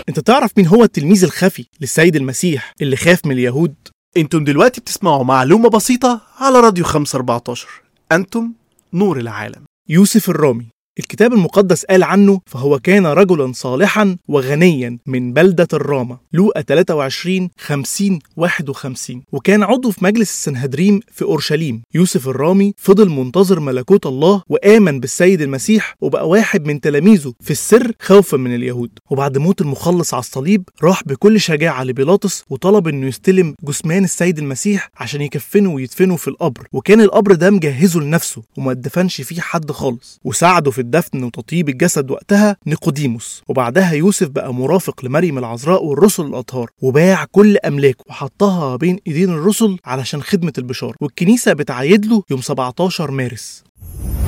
انت تعرف مين هو التلميذ الخفي للسيد المسيح اللي خاف من اليهود انتم دلوقتي بتسمعوا معلومة بسيطة على راديو 514 انتم نور العالم يوسف الرامي الكتاب المقدس قال عنه فهو كان رجلا صالحا وغنيا من بلدة الرامة لوقا 23 50 51 وكان عضو في مجلس السنهدريم في أورشليم يوسف الرامي فضل منتظر ملكوت الله وآمن بالسيد المسيح وبقى واحد من تلاميذه في السر خوفا من اليهود وبعد موت المخلص على الصليب راح بكل شجاعة لبيلاطس وطلب انه يستلم جثمان السيد المسيح عشان يكفنه ويدفنه في القبر وكان القبر ده مجهزه لنفسه وما اتدفنش فيه حد خالص وساعده في الدفن وتطيب الجسد وقتها نيقوديموس وبعدها يوسف بقى مرافق لمريم العذراء والرسل الأطهار وباع كل أملاكه وحطها بين إيدين الرسل علشان خدمة البشارة والكنيسة بتعيد له يوم 17 مارس